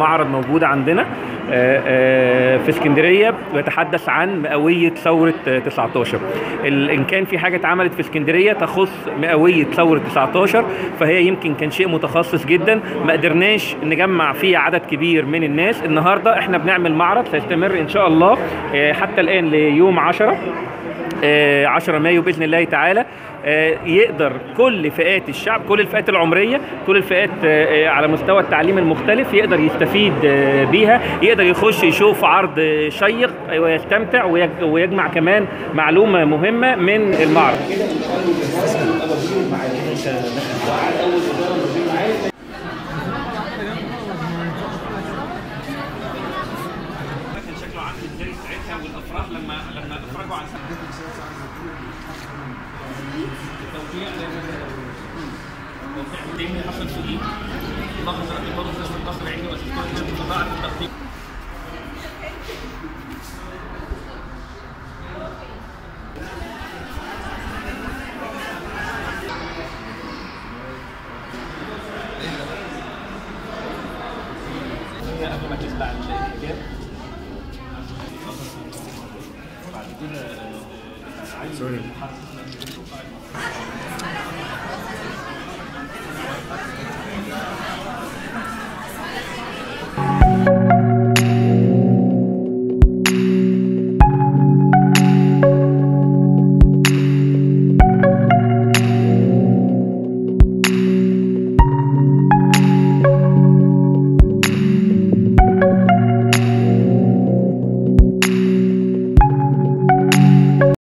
معرض موجود عندنا آه، آه، في اسكندريه بيتحدث عن مئويه ثوره آه، 19 ال- ان كان في حاجه اتعملت في اسكندريه تخص مئويه ثوره 19 فهي يمكن كان شيء متخصص جدا ما قدرناش نجمع فيه عدد كبير من الناس النهارده احنا بنعمل معرض سيستمر ان شاء الله آه، حتى الان ليوم 10 آه، 10 مايو باذن الله تعالى آه، يقدر كل فئات الشعب كل الفئات العمريه كل الفئات آه، آه، على مستوى التعليم المختلف يقدر يستفيد آه، بيها يقدر يخش يشوف عرض آه، شيق ويستمتع ويج- ويجمع كمان معلومه مهمه من المعرض كان شكله عامل ازاي ساعتها والافراح لما لما افرجوا عن التوقيع توقيع حصل في ايه؟ ضغط ضغط الضغط عندي واساسيه ضاعت التخطيط قبل ما تسمع الحجاب بعد كده سوري